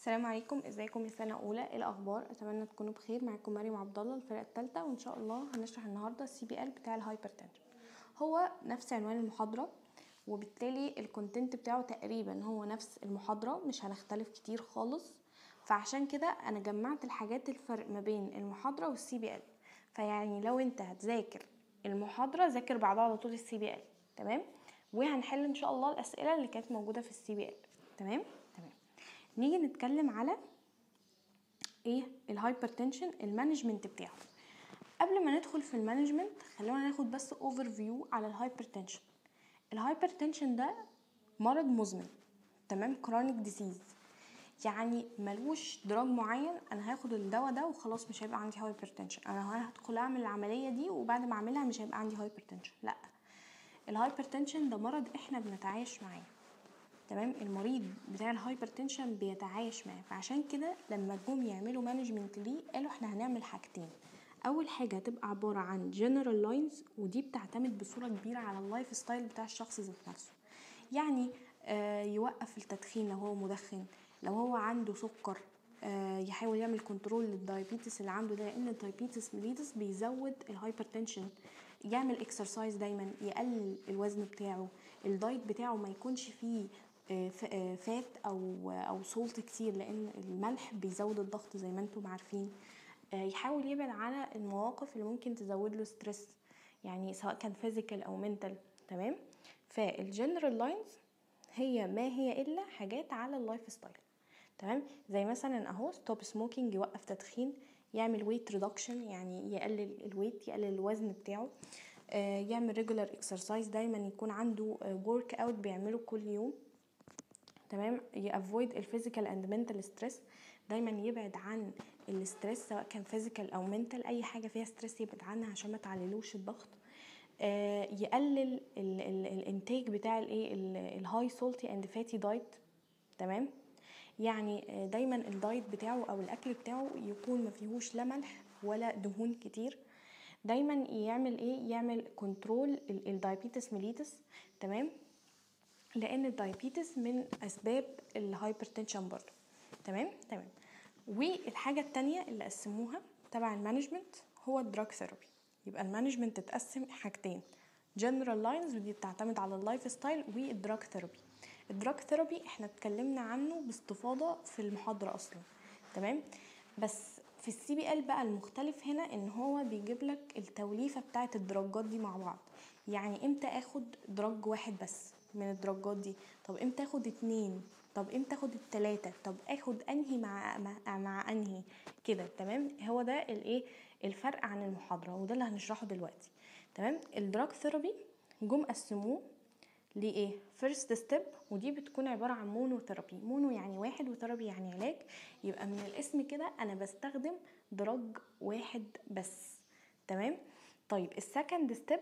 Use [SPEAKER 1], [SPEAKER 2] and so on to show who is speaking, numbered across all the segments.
[SPEAKER 1] السلام عليكم ازيكم يا سنه اولى ايه الاخبار اتمنى تكونوا بخير معاكم مريم عبد الله الفرقه الثالثه وان شاء الله هنشرح النهارده السي بي ال بتاع الهايبرتنشن هو نفس عنوان المحاضره وبالتالي الكونتنت بتاعه تقريبا هو نفس المحاضره مش هنختلف كتير خالص فعشان كده انا جمعت الحاجات الفرق ما بين المحاضره والسي بي ال فيعني لو انت هتذاكر المحاضره ذاكر بعدها على طول السي بي ال تمام وهنحل ان شاء الله الاسئله اللي كانت موجوده في السي بي ال تمام تمام نيجي نتكلم على ايه الهايبرتنشن المانجمنت بتاعه قبل ما ندخل في المانجمنت خلونا ناخد بس اوفر فيو على الهايبرتنشن الهايبرتنشن ده مرض مزمن تمام كرونيك ديزيز يعني ملوش دراج معين انا هاخد الدواء ده وخلاص مش هيبقى عندي هايبرتنشن انا هدخل اعمل العمليه دي وبعد ما اعملها مش هيبقى عندي هايبرتنشن لا الهايبرتنشن ده مرض احنا بنتعايش معاه تمام المريض بتاع الهايبرتنشن بيتعايش معاه فعشان كده لما جم يعملوا مانجمنت ليه قالوا احنا هنعمل حاجتين اول حاجه هتبقى عباره عن جنرال لاينز ودي بتعتمد بصوره كبيره على اللايف ستايل بتاع الشخص ذات نفسه يعني آه يوقف التدخين لو هو مدخن لو هو عنده سكر آه يحاول يعمل كنترول للدايابيتس اللي عنده ده لان الدايابيتس ميليتس بيزود الهايبرتنشن يعمل اكسرسايز دايما يقلل الوزن بتاعه الدايت بتاعه ما يكونش فيه فات او او سولت كتير لان الملح بيزود الضغط زي ما انتم عارفين يحاول يبعد على المواقف اللي ممكن تزود له ستريس يعني سواء كان فيزيكال او منتال تمام فالجنرال لاينز هي ما هي الا حاجات على اللايف ستايل تمام زي مثلا اهو ستوب سموكينج يوقف تدخين يعمل ويت ريدكشن يعني يقلل الويت يقلل الوزن بتاعه آه يعمل ريجولار اكسرسايز دايما يكون عنده ورك اوت بيعمله كل يوم تمام يافويد الفيزيكال اند منتال ستريس دايما يبعد عن الاستريس سواء كان فيزيكال او منتال اي حاجه فيها ستريس يبعد عنها عشان ما تعللوش الضغط آه يقلل ال ال الانتاج بتاع الايه الهاي سولتي اند فاتي دايت تمام يعني دايما الدايت بتاعه او الاكل بتاعه يكون ما فيهوش لا ملح ولا دهون كتير دايما يعمل ايه يعمل كنترول الدايابيتس ميليتس تمام لان الدايابيتس من اسباب الهايبرتنشن برضه تمام تمام والحاجه التانية اللي قسموها تبع المانجمنت هو الدراج ثيرابي يبقى المانجمنت تتقسم حاجتين جنرال لاينز ودي بتعتمد على اللايف ستايل والدراج ثيرابي الدراج ثيرابي احنا اتكلمنا عنه باستفاضه في المحاضره اصلا تمام بس في السي بي ال بقى المختلف هنا ان هو بيجيب لك التوليفه بتاعه الدراجات دي مع بعض يعني امتى اخد دراج واحد بس من الدرجات دي طب امتى اخد اتنين طب امتى اخد التلاتة طب اخد انهي مع مع, مع انهي كده تمام هو ده الايه الفرق عن المحاضره وده اللي هنشرحه دلوقتي تمام الدراج ثيرابي جم قسموه لايه فيرست ستيب ودي بتكون عباره عن مونو ثيرابي مونو يعني واحد وثيرابي يعني علاج يبقى من الاسم كده انا بستخدم دراج واحد بس تمام طيب السكند ستيب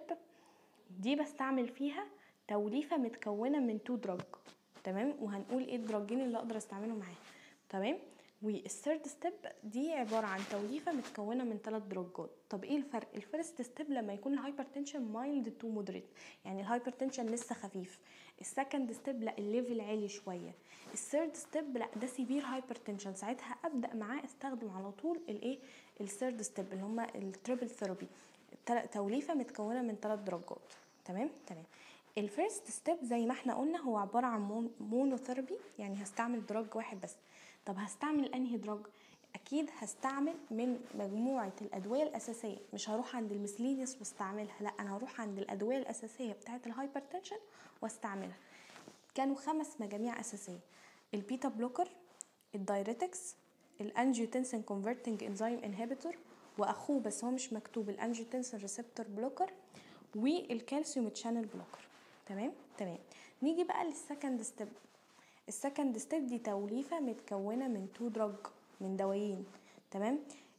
[SPEAKER 1] دي بستعمل فيها توليفة متكونة من تو دراج تمام وهنقول ايه الدراجين اللي اقدر استعملهم معاه تمام والثيرد ستيب دي عبارة عن توليفة متكونة من ثلاث دراجات طب ايه الفرق الفيرست ستيب لما يكون الهايبرتنشن مايلد تو مودريت يعني الهايبرتنشن لسه خفيف السكند ستيب لا الليفل عالي شوية الثيرد ستيب لا ده سيفير هايبرتنشن ساعتها ابدا معاه استخدم على طول الايه الثيرد ستيب اللي هما التريبل ثيرابي توليفة متكونة من ثلاث دراجات تمام تمام الفيرست ستيب زي ما احنا قلنا هو عباره عن مونوثيرابي يعني هستعمل دراج واحد بس طب هستعمل انهي دراج اكيد هستعمل من مجموعه الادويه الاساسيه مش هروح عند المسلينيس واستعملها لا انا هروح عند الادويه الاساسيه بتاعه الهايبرتنشن واستعملها كانوا خمس مجاميع اساسيه البيتا بلوكر الدايريتكس الانجيوتنسين كونفرتنج انزيم انهبيتور واخوه بس هو مش مكتوب الانجيوتنسين ريسبتور بلوكر والكالسيوم تشانل بلوكر تمام تمام نيجي بقى للسكند ستيب السكند ستيب دي توليفة متكونة من تو دراج من دوايين تمام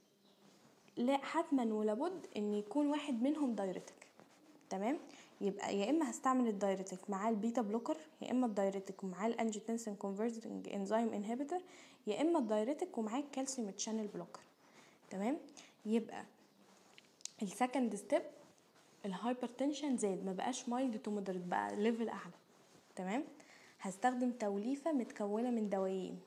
[SPEAKER 1] لا حتما ولابد ان يكون واحد منهم دايرتك تمام يبقى يا اما هستعمل الدايرتك مع البيتا بلوكر يا اما الدايرتك ومعاه الانجيوتنسين كونفرتنج انزيم انهبيتور يا اما الدايرتك ومعاه الكالسيوم تشانل بلوكر تمام يبقى السكند ستيب الهايبرتنشن زاد ما بقاش مايلد تو مودريت بقى ليفل اعلى تمام هستخدم توليفه متكونه من دوايين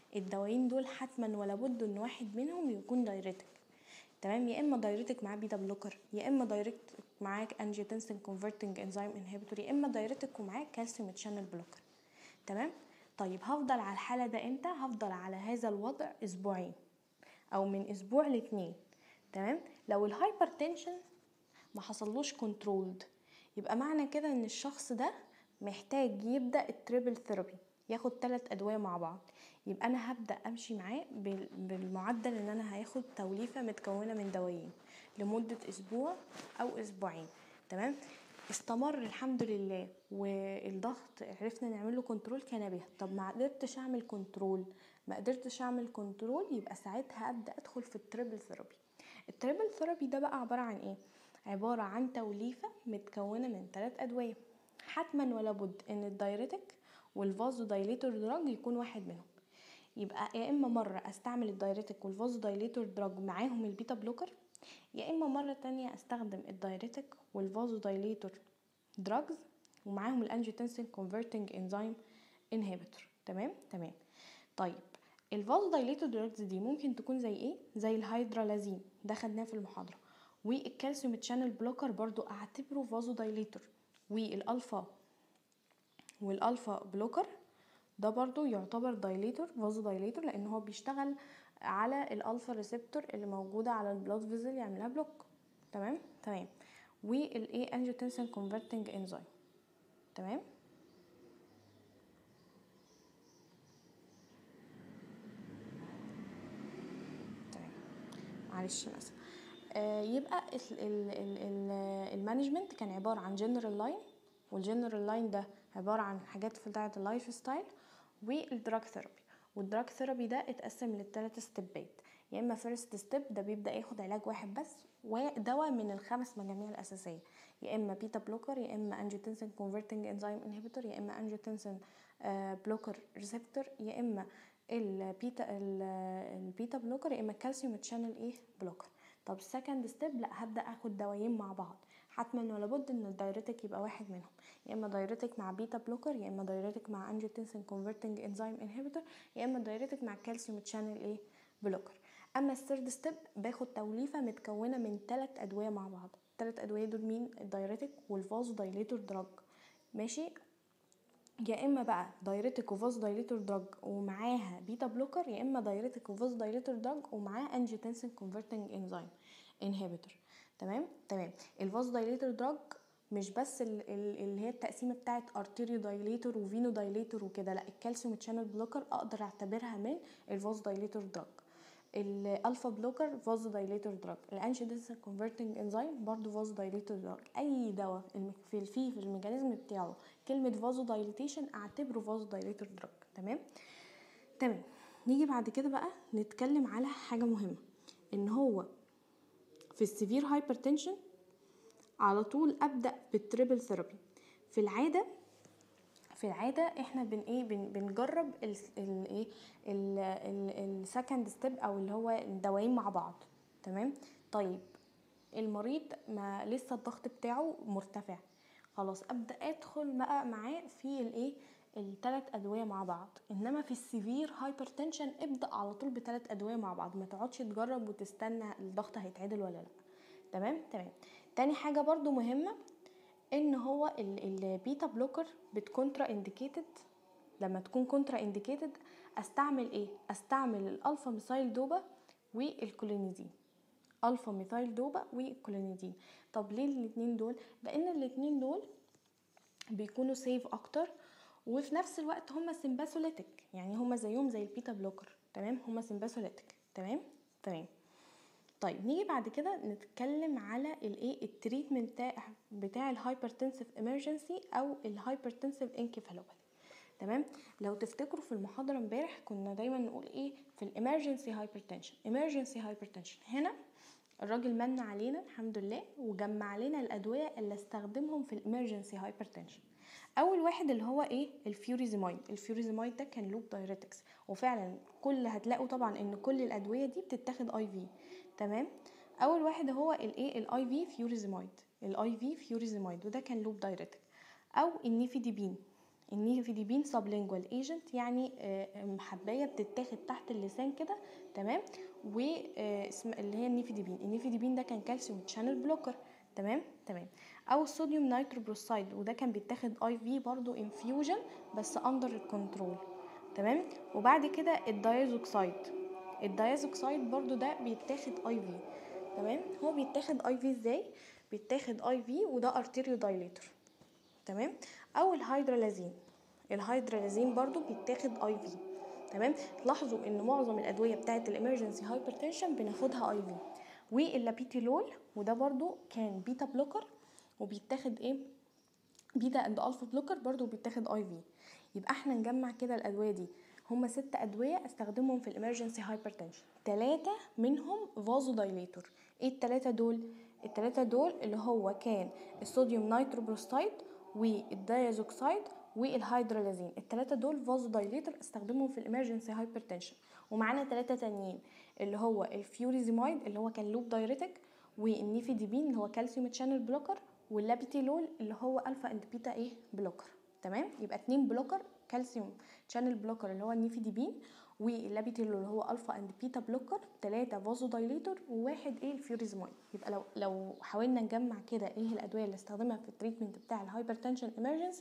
[SPEAKER 1] الدوايين دول حتما ولا بد ان واحد منهم يكون دايرتك تمام يا اما دايرتك معاه بيتا بلوكر يا اما دايرتك معاك انجيوتنسين كونفرتنج انزيم انهبيتور يا اما دايرتك ومعاك كالسيوم تشانل بلوكر تمام طيب هفضل على الحاله ده امتى هفضل على هذا الوضع اسبوعين او من اسبوع لاتنين تمام لو الهايبرتنشن ما حصلوش كنترولد يبقى معنى كده ان الشخص ده محتاج يبدا التريبل ثيرابي ياخد ثلاث ادويه مع بعض يبقى انا هبدا امشي معاه بالمعدل ان انا هاخد توليفه متكونه من دوايين لمده اسبوع او اسبوعين تمام استمر الحمد لله والضغط عرفنا نعمل له كنترول كان به طب ما قدرتش اعمل كنترول ما قدرتش اعمل كنترول يبقى ساعتها ابدا ادخل في التريبل ثيرابي التريبل ثيرابي ده بقى عباره عن ايه عباره عن توليفه متكونه من ثلاث ادويه حتما ولا بد ان الدايريتك والفازو دايليتور دراج يكون واحد منهم يبقى يا اما مره استعمل الدايريتك والفازو دايليتور دراج معاهم البيتا بلوكر يا اما مره تانية استخدم الدايريتك والفازو دايليتور دراجز ومعاهم الانجيوتنسين كونفرتنج انزيم انهبيتور تمام تمام طيب الفازو دايليتور دراجز دي ممكن تكون زي ايه زي الهيدرالازين ده خدناه في المحاضره والكالسيوم تشانل بلوكر برضو اعتبره فازو دايليتور والالفا والالفا بلوكر ده برضو يعتبر دايليتور فازو دايليتور لان هو بيشتغل على الالفا ريسبتور اللي موجوده على البلاد فيزل يعملها بلوك تمام تمام والايه انجيوتنسين كونفرتنج انزيم تمام تمام معلش انا آه يبقى المانجمنت كان عباره عن جنرال لاين والجنرال لاين ده عباره عن حاجات في بتاعه اللايف ستايل والدراج ثيرابي والدراج ثيرابي ده اتقسم للثلاث ستيبات يا اما فيرست ستيب ده بيبدا ياخد علاج واحد بس ودواء من الخمس مجاميع الاساسيه يا اما بيتا بلوكر يا اما انجيوتنسين كونفرتنج انزيم انهبيتور يا اما انجيوتنسين بلوكر ريسبتور يا اما البيتا البيتا بلوكر يا اما الكالسيوم تشانل ايه بلوكر طب السكند ستيب لا هبدا اخد دوايين مع بعض حتما ولا بد ان الدايريتك يبقى واحد منهم يا اما دايريتك مع بيتا بلوكر يا اما دايريتك مع انجيوتنسين كونفرتنج انزيم انهبيتور يا اما دايريتك مع كالسيوم تشانل ايه بلوكر اما الثيرد ستيب باخد توليفه متكونه من ثلاث ادويه مع بعض الثلاث ادويه دول مين الدايريتك والفازو دايليتور دراج ماشي يا اما بقى دايريتك وفاز دايليتور دراج ومعاها بيتا بلوكر يا اما دايريتك وفاز دايليتور دراج ومعاه انجيوتنسين كونفرتنج انزيم انهبيتور تمام تمام الفاز دايليتور دراج مش بس اللي هي التقسيمه بتاعه ارتيريو دايليتور وفينو دايليتور وكده لا الكالسيوم تشانل بلوكر اقدر اعتبرها من الفاز دايليتور دراج الالفا بلوكر فاز دايليتور دراج الانشيدنسين كونفرتنج انزيم برضو فاز دايليتور دراج اي دواء في في في الميكانيزم بتاعه كلمه فازو دايليتيشن اعتبره فازو دايليتور دراج تمام تمام نيجي بعد كده بقى نتكلم على حاجه مهمه ان هو في السيفير هايبرتنشن على طول ابدا بالتريبل ثيرابي في العاده في العاده احنا بن ايه بن بنجرب الايه السكند ستيب او اللي هو الدوايين مع بعض تمام طيب المريض ما لسه الضغط بتاعه مرتفع خلاص ابدا ادخل بقى معاه في الايه الثلاث ادويه مع بعض انما في السيفير هايبرتنشن ابدا على طول بثلاث ادويه مع بعض ما تقعدش تجرب وتستنى الضغط هيتعدل ولا لا تمام تمام تاني حاجه برضو مهمه ان هو البيتا بلوكر بتكونترا انديكيتد لما تكون كونترا انديكيتد استعمل ايه استعمل الالفا ميثايل دوبا والكولينيدين الفا ميثايل دوبا والكولينيدين طب ليه الاتنين دول لان الاتنين دول بيكونوا سيف اكتر وفي نفس الوقت هما سمباثوليتك يعني هما زيهم زي البيتا بلوكر تمام هما سمباثوليتك تمام تمام طيب نيجي بعد كده نتكلم على الايه التريتمنت بتاع بتاع الهايبرتنسيف امرجنسي او الهايبرتنسيف انكفالوباثي تمام لو تفتكروا في المحاضره امبارح كنا دايما نقول ايه في الامرجنسي هايبرتنشن امرجنسي هايبرتنشن هنا الراجل من علينا الحمد لله وجمع لنا الادويه اللي استخدمهم في الامرجنسي هايبرتنشن اول واحد اللي هو ايه الفيوريزيمايد الفيوريزيمايد ده كان لوب دايريتكس وفعلا كل هتلاقوا طبعا ان كل الادويه دي بتتاخد اي في تمام اول واحد هو الايه الاي في فيوريزيمايد الاي في فيوريزيمايد وده كان لوب دايريتك او النيفيديبين النيفيديبين سبلينجوال ايجنت يعني آه، حبايه بتتاخد تحت اللسان كده تمام و آه، اسم- اللي هي النيفيديبين النيفيديبين ده كان كالسيوم تشانل بلوكر تمام تمام او الصوديوم نيتروبروسايد وده كان بيتاخد اي في برضو انفيوجن بس اندر الكنترول تمام وبعد كده الدايزوكسايد الدايزوكسايد برضو ده بيتاخد اي في تمام هو بيتاخد اي في ازاي بيتاخد اي في وده ارتيريو دايليتور تمام او الهيدرالازين الهيدرالازين برضو بيتاخد اي في تمام لاحظوا ان معظم الادويه بتاعه الامرجنسي هايبرتنشن بناخدها اي في واللابيتيلول وده برضو كان بيتا بلوكر وبيتاخد ايه بيتا اند الفا بلوكر برضو بيتاخد اي في يبقى احنا نجمع كده الادويه دي هما ست ادويه استخدمهم في الامرجنسي هايبرتنشن ثلاثه منهم فازو دايليتور ايه الثلاثه دول الثلاثه دول اللي هو كان الصوديوم نيتروبروستايد والدايازوكسايد والهيدرالازين الثلاثه دول فازو دايليتور استخدمهم في الامرجنسي هايبرتنشن ومعانا ثلاثه تانيين اللي هو الفيوريزيمايد اللي هو كان لوب دايريتك والنيفيديبين اللي هو كالسيوم تشانل بلوكر واللابيتيلول اللي هو الفا اند بيتا ايه بلوكر تمام يبقى اتنين بلوكر كالسيوم شانل بلوكر اللي هو النيفيديبين واللابيتيلول اللي هو الفا اند بيتا بلوكر ثلاثة فازو دايليتور وواحد ايه الفيوريزمايد يبقى لو لو حاولنا نجمع كده ايه الادويه اللي استخدمها في التريتمنت بتاع الهايبرتنشن امرجنسي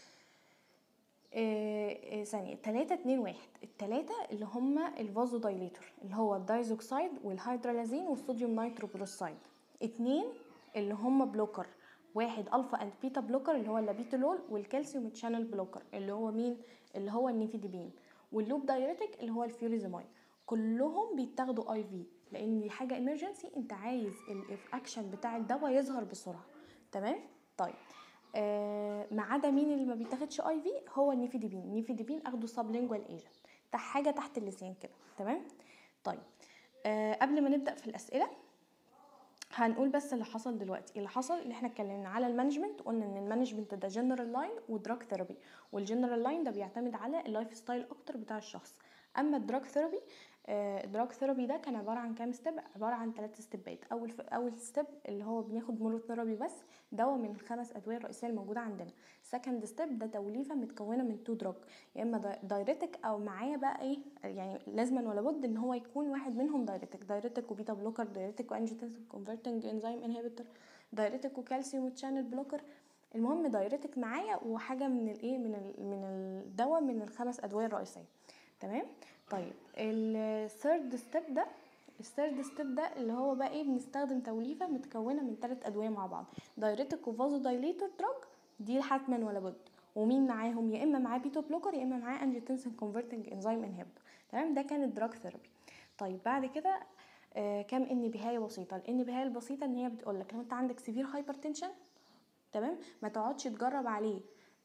[SPEAKER 1] ثانية تلاتة اتنين واحد التلاتة اللي هما الفازو دايليتور اللي هو الدايزوكسايد والهيدرالازين والصوديوم نيتروبروسايد اتنين اللي هما بلوكر واحد الفا اند بيتا بلوكر اللي هو اللابيتولول والكالسيوم تشانل بلوكر اللي هو مين اللي هو النيفيديبين واللوب دايريتك اللي هو الفيوريزمايد كلهم بيتاخدوا اي في لان دي حاجه امرجنسي انت عايز الاكشن بتاع الدواء يظهر بسرعه تمام طيب آه ما عدا مين اللي ما بيتاخدش اي في هو النيفيديبين النيفيديبين اخده سبلينجوال ايجنت تحت حاجه تحت اللسان كده تمام طيب آه قبل ما نبدا في الاسئله هنقول بس اللي حصل دلوقتي اللي حصل ان احنا اتكلمنا على المانجمنت قلنا ان المانجمنت ده جنرال لاين ودراج ثيرابي والجنرال لاين ده بيعتمد على اللايف ستايل اكتر بتاع الشخص اما الدراج ثيرابي الدراج ثيرابي ده كان عباره عن كام ستيب عباره عن ثلاث ستيبات اول ف... اول ستيب اللي هو بناخد مونوثيرابي بس دواء من الخمس ادويه الرئيسيه الموجوده عندنا سكند ستيب ده توليفه متكونه من تو دراج يا اما دايريتك او معايا بقى ايه يعني لازما ولا بد ان هو يكون واحد منهم دايريتك دايريتك وبيتا بلوكر دايريتك وانجيوتنسين كونفرتنج انزيم انهبيتور دايريتك وكالسيوم تشانل بلوكر المهم دايريتك معايا وحاجه من الايه من ال من الدواء من الخمس ادويه الرئيسيه تمام طيب الثيرد ستيب ده الثيرد ستيب ده اللي هو بقى ايه بنستخدم توليفه متكونه من ثلاث ادويه مع بعض دايريتك وفازو دايليتور دراج دي حتما ولا بد ومين معاهم يا اما معاه بيتا بلوكر يا اما معاه انجيوتنسين كونفرتنج انزيم انهبيتور تمام ده كان الدراج ثيرابي طيب بعد كده آه كام ان بهايه بسيطه الان بهايه البسيطه ان هي بتقول لك لو انت عندك سيفير هايبرتنشن تمام ما تقعدش تجرب عليه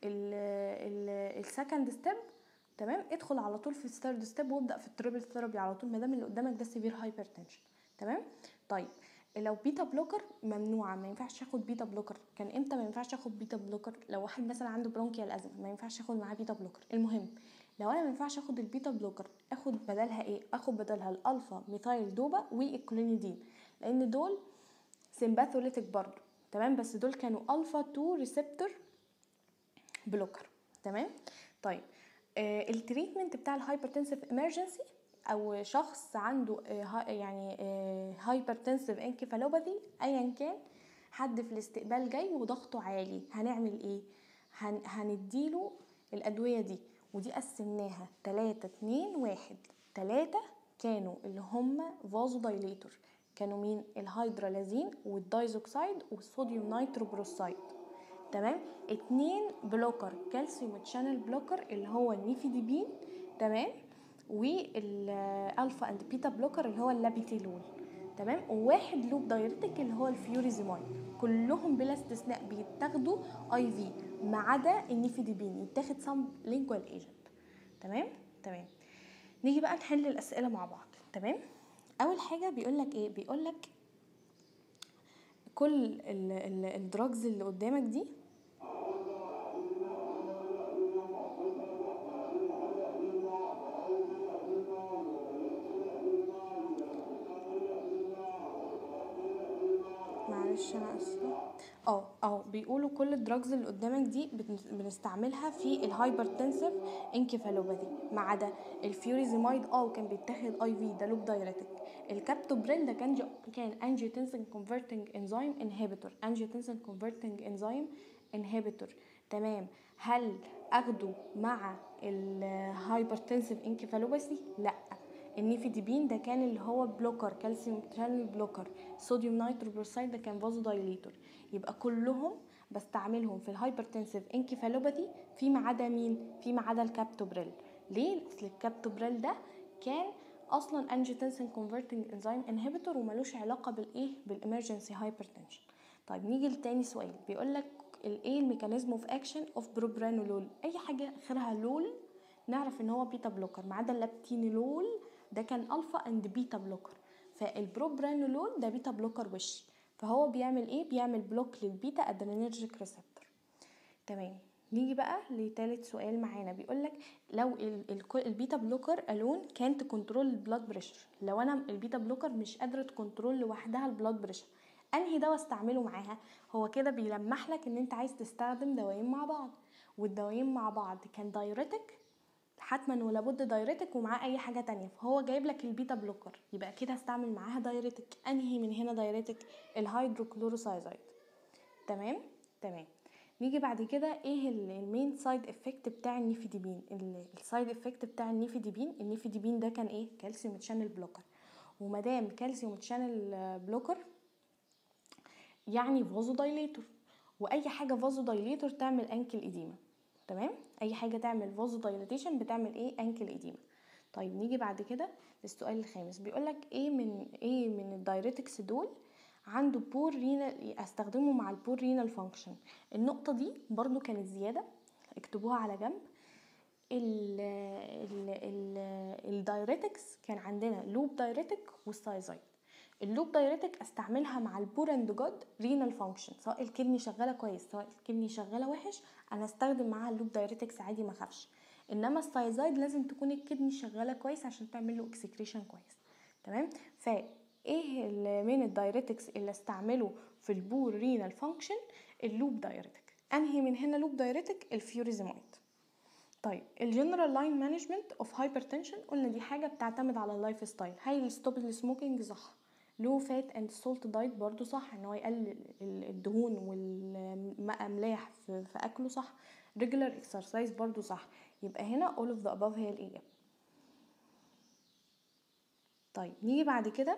[SPEAKER 1] السكند ستيب تمام ادخل على طول في الثيرد ستيب وابدا في التريبل ثيرابي على طول ما دام اللي قدامك ده سيفير هايبرتنشن تمام طيب لو بيتا بلوكر ممنوعه ما ينفعش اخد بيتا بلوكر كان امتى ما ينفعش اخد بيتا بلوكر لو واحد مثلا عنده برونكيال ازمه ما ينفعش اخد معاه بيتا بلوكر المهم لو انا ما ينفعش اخد البيتا بلوكر اخد بدلها ايه اخد بدلها الالفا ميثايل دوبا والكلونيدين لان دول سمباثوليتيك برضو تمام بس دول كانوا الفا 2 ريسبتور بلوكر تمام طيب آه التريتمنت بتاع الهايبرتنسيف امرجنسي او شخص عنده آه يعني آه هايبرتنسيف انكفالوباثي ايا كان حد في الاستقبال جاي وضغطه عالي هنعمل ايه هن هنديله الادويه دي ودي قسمناها 3 2 1 3 كانوا اللي هم فازو دايليتور كانوا مين الهيدرالازين والدايزوكسايد والصوديوم نيتروبروسايد تمام اتنين بلوكر كالسيوم تشانل بلوكر اللي هو النيفيديبين تمام والالفا اند بيتا بلوكر اللي هو اللابيتيلول تمام وواحد لوب دايرتك اللي هو الفيوريزيمايد كلهم بلا استثناء بيتاخدوا اي في ما عدا النيفيديبين يتاخد سام لينجوال ايجنت تمام تمام نيجي بقى نحل الاسئله مع بعض تمام اول حاجه بيقول لك ايه بيقول لك كل الدراجز اللي قدامك دي معلش معلش انا اسفه اه اه بيقولوا كل الدراجز اللي قدامك دي بن- بنستعملها في الهايبرتنسيف انكفالوباثي ما عدا الفيوريزيمايد اه وكان بيتاخد اي في ده لوب دايريتك الكابتوبريل ده كان جو كان انجيوتنسين كونفرتنج انزيم انهبيتور انجيوتنسين كونفرتنج انزيم انهبيتور تمام هل اخده مع الهايبرتنسيف انكفالوباثي لا النيفيديبين ده كان اللي هو بلوكر كالسيوم شانل بلوكر صوديوم نيتروبروسايد ده كان فازو دايليتور يبقى كلهم بستعملهم في الهايبرتنسيف انكفالوباثي فيما عدا مين فيما عدا الكابتوبريل ليه اصل الكابتوبريل ده كان اصلا انجيوتنسين كونفرتنج انزيم انهبيتور وملوش علاقه بالايه بالامرجنسي هايبرتنشن طيب نيجي لتاني سؤال بيقول لك الايه الميكانيزم اوف اكشن اوف بروبرانولول اي حاجه اخرها لول نعرف ان هو بيتا بلوكر ما عدا اللابتينولول ده كان الفا اند بيتا بلوكر فالبروبرانولول ده بيتا بلوكر وش فهو بيعمل ايه بيعمل بلوك للبيتا ادرينرجيك ريسبتور تمام نيجي بقى لتالت سؤال معانا بيقول لك لو ال- ال- البيتا بلوكر الون كانت كنترول البلاد بريشر لو انا البيتا بلوكر مش قادره تكنترول لوحدها البلاد بريشر انهي دواء استعمله معاها هو كده بيلمح لك ان انت عايز تستخدم دوايين مع بعض والدوايين مع بعض كان دايرتك حتما ولابد دايرتك ومعاه اي حاجه تانية فهو جايب لك البيتا بلوكر يبقى كده هستعمل معاها دايرتك انهي من هنا دايرتك الهيدروكلوروسايزايد تمام تمام نيجي بعد كده ايه ال- المين سايد افكت بتاع النيفيديبين السايد افكت بتاع النيفيديبين النيفيديبين ده كان ايه كالسيوم تشانل بلوكر ومادام كالسيوم تشانل بلوكر يعني فازو دايليتور واي حاجه فازو دايليتور تعمل انكل اديمه تمام اي حاجه تعمل فازو دايليتيشن بتعمل ايه انكل اديمه طيب نيجي بعد كده للسؤال الخامس بيقول لك ايه من ايه من الدايريتكس دول عنده بور رينال استخدمه مع البور رينال فانكشن النقطه دي برضو كانت زياده اكتبوها على جنب ال ال ال الدايريتكس كان عندنا لوب دايريتك والسايزايد اللوب دايريتك استعملها مع البور اند جود رينال فانكشن سواء الكدني شغاله كويس سواء الكدني شغاله وحش انا استخدم معاها اللوب دايريتكس عادي ما اخافش انما السايزايد لازم تكون الكدني شغاله كويس عشان تعمل له اكسكريشن كويس تمام فايه ال- من الدايريتكس اللي استعمله في البور رينال فانكشن اللوب دايريتك انهي من هنا لوب دايريتك الفيوريزيمايد طيب الجنرال لاين مانجمنت اوف هايبرتنشن قلنا دي حاجه بتعتمد على اللايف ستايل هاي ستوب السموكينج صح لو فات اند سولت دايت برضو صح ان هو يقلل ال- الدهون والاملاح في, في اكله صح ريجولار اكسرسايز برضو صح يبقى هنا all of the above هي الاجابه طيب نيجي بعد كده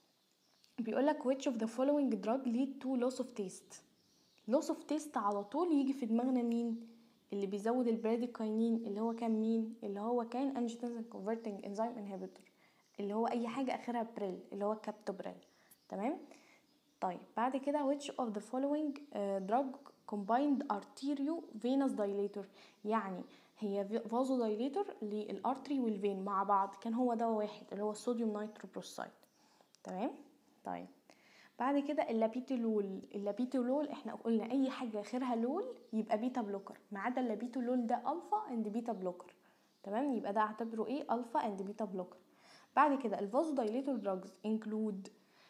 [SPEAKER 1] بيقول لك which of the following drug lead to loss of taste loss of taste على طول يجي في دماغنا مين اللي بيزود البراديكاينين اللي هو كان مين اللي هو كان angiotensin converting enzyme inhibitor اللي هو اي حاجه اخرها بريل اللي هو كابتوبريل تمام طيب بعد كده which of the following uh, drug combined arterio venous dilator يعني هي فازو دايليتور للارتري والفين مع بعض كان هو دواء واحد اللي هو الصوديوم نيتروبروسايد تمام طيب بعد كده اللابيتولول اللابيتولول احنا قلنا اي حاجه اخرها لول يبقى بيتا بلوكر ما عدا اللابيتولول ده الفا اند بيتا بلوكر تمام يبقى ده اعتبره ايه الفا اند بيتا بلوكر بعد كده الفازو دايليتور دراجز انكلود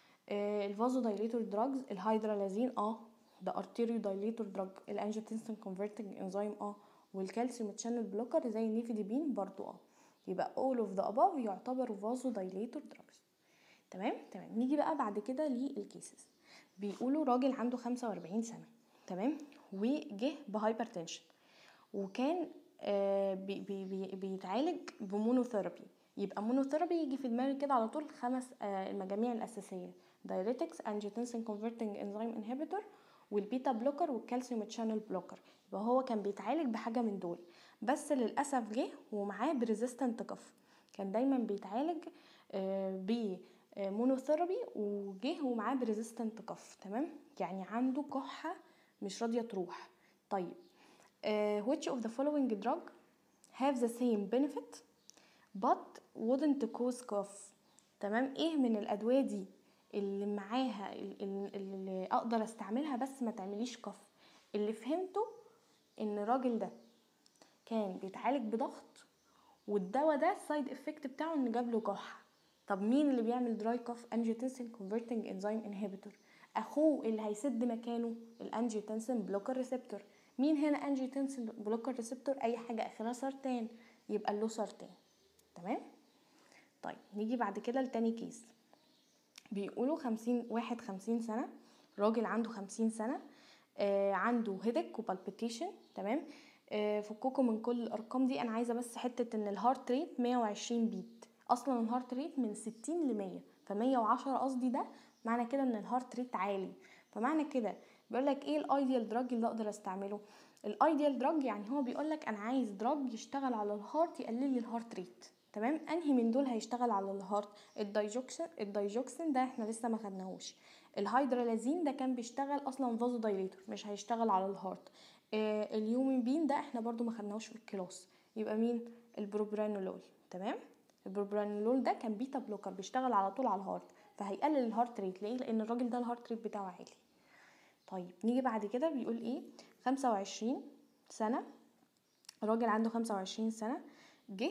[SPEAKER 1] الفازو دايليتور دراجز الهيدرالازين اه ده ارتيريو دايليتور دراج الانجيوتنسين كونفرتنج انزيم اه والكالسيوم تشانل بلوكر زي النيفيديبين برضو اه يبقى all of the above يعتبروا فازو دايليتور دراجز تمام تمام نيجي بقى بعد كده للكيسز بيقولوا راجل عنده 45 سنه تمام وجه بهايبرتنشن وكان آه بي بي بي بيتعالج بمونوثيرابي يبقى مونوثيرابي يجي في دماغي كده على طول خمس آه المجاميع الاساسيه دايريتكس انجيوتنسين كونفرتنج انزيم انهبيتور والبيتا بلوكر والكالسيوم تشانل بلوكر يبقى هو كان بيتعالج بحاجه من دول بس للاسف جه ومعاه بريزيستنت كف كان دايما بيتعالج آه ب مونوثيرابي وجه ومعاه بريزيستنت كف تمام يعني عنده كحه مش راضيه تروح طيب uh, which of the following drug have the same benefit but wouldn't cause cough تمام ايه من الادويه دي اللي معاها اللي, اللي اقدر استعملها بس ما تعمليش كف اللي فهمته ان الراجل ده كان بيتعالج بضغط والدواء ده السايد افكت بتاعه ان جاب له كحه طب مين اللي بيعمل دراي كوف انجيوتنسين كونفرتنج انزيم انهبيتور اخوه اللي هيسد مكانه الانجيوتنسين بلوكر ريسبتور مين هنا انجيوتنسين بلوكر ريسبتور اي حاجه اخرها سرطان يبقى له سرطان تمام طيب نيجي بعد كده لتاني كيس بيقولوا خمسين واحد خمسين سنة راجل عنده خمسين سنة آه عنده هيدك وبالبيتيشن تمام آه فكوكوا من كل الارقام دي انا عايزه بس حته ان الهارت ريت 120 بيت اصلا الهارت ريت من 60 ل 100 ف 110 قصدي ده معنى كده ان الهارت ريت عالي فمعنى كده بيقول لك ايه الايديال دراج اللي اقدر استعمله الايديال دراج يعني هو بيقول لك انا عايز دراج يشتغل على الهارت يقلل لي الهارت ريت تمام انهي من دول هيشتغل على الهارت الدايجوكسين الدايجوكسين ده احنا لسه ما خدناهوش الهيدرالازين ده كان بيشتغل اصلا فازو دايليتور مش هيشتغل على الهارت آه اليومين بين ده احنا برضو ما خدناهوش في الكلاس يبقى مين البروبرانولول تمام البروبرانولول ده كان بيتا بلوكر بيشتغل على طول على الهارت فهيقلل الهارت ريت ليه لان الراجل ده الهارت ريت بتاعه عالي طيب نيجي بعد كده بيقول ايه خمسة وعشرين سنة راجل عنده خمسة وعشرين سنة جه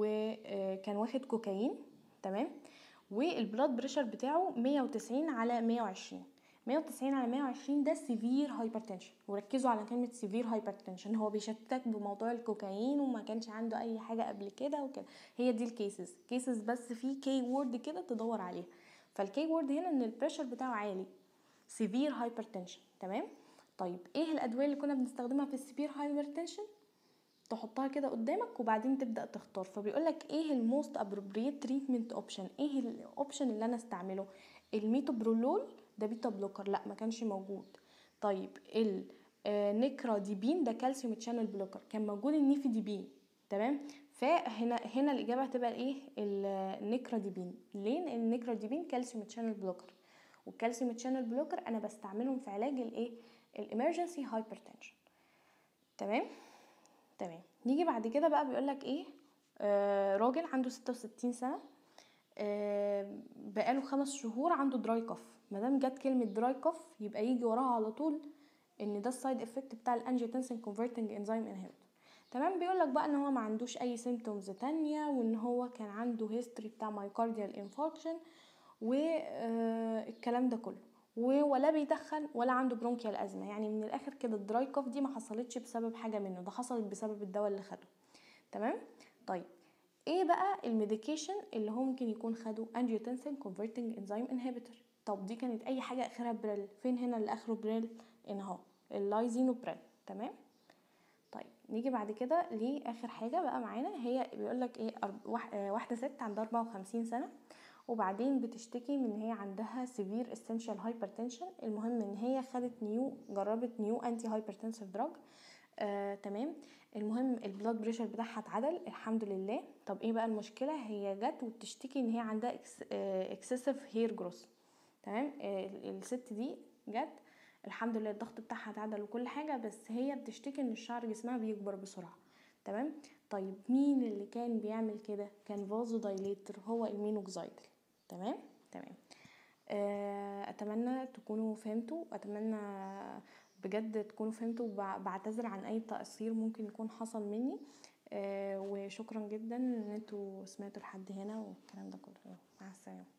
[SPEAKER 1] وكان واخد كوكايين تمام والبلاد بريشر بتاعه 190 على 120 190 على 120 ده سيفير هايبرتنشن وركزوا على كلمه سيفير هايبرتنشن هو بيشتتك بموضوع الكوكايين وما كانش عنده اي حاجه قبل كده وكده هي دي الكيسز كيسز بس في كي وورد كده تدور عليها فالكي وورد هنا ان البريشر بتاعه عالي سيفير هايبرتنشن تمام طيب ايه الادويه اللي كنا بنستخدمها في السيفير هايبرتنشن تحطها كده قدامك وبعدين تبدا تختار فبيقول لك ايه الموست ابروبريت تريتمنت اوبشن ايه الاوبشن اللي انا استعمله الميتوبرولول ده بيتا بلوكر لا ما كانش موجود طيب النيكراديبين ده كالسيوم تشانل بلوكر كان موجود النيفيديبين تمام فهنا هنا الاجابه هتبقى ايه النيكراديبين ليه لان النيكراديبين كالسيوم تشانل بلوكر والكالسيوم تشانل بلوكر انا بستعملهم في علاج الايه الامرجنسي هايبرتنشن تمام تمام نيجي بعد كده بقى بيقول لك ايه آه راجل عنده 66 سنه آه بقاله خمس شهور عنده دراي كف مادام جت كلمه دراي كف يبقى يجي وراها على طول ان ده السايد افكت بتاع الانجيوتنسين كونفرتنج انزيم انهبيتور تمام بيقول لك بقى ان هو ما عندوش اي سيمتومز تانية وان هو كان عنده هيستوري بتاع مايكارديال انفاركشن والكلام ده كله ولا بيدخن ولا عنده برونكيال ازمه يعني من الاخر كده الدراي كوف دي ما حصلتش بسبب حاجه منه ده حصلت بسبب الدواء اللي خده تمام طيب ايه بقى الميديكيشن اللي هو ممكن يكون خده انجيوتنسين كونفرتنج انزيم انهبيتور طب دي كانت اي حاجه اخرها بريل فين هنا اللي اخره بريل ان اهو اللايزينوبريل تمام طيب نيجي بعد كده لاخر حاجه بقى معانا هي بيقول لك ايه واحده ست عندها 54 سنه وبعدين بتشتكي من ان هي عندها سيفير اسينشال هايبرتنشن المهم ان هي خدت نيو جربت نيو انتي هايبرتنسيف دراج آه، تمام المهم البلاد بريشر بتاعها اتعدل الحمد لله طب ايه بقى المشكله هي جت وبتشتكي ان هي عندها اكسسيف هير جروس تمام آه الست دي جت الحمد لله الضغط بتاعها اتعدل وكل حاجه بس هي بتشتكي ان الشعر جسمها بيكبر بسرعه تمام طيب مين اللي كان بيعمل كده كان فازو دايليتر هو المينوكسيدل تمام تمام اتمنى تكونوا فهمتوا اتمنى بجد تكونوا فهمتوا بعتذر عن اي تقصير ممكن يكون حصل مني وشكرا جدا ان انتوا سمعتوا لحد هنا والكلام ده كله مع السلامه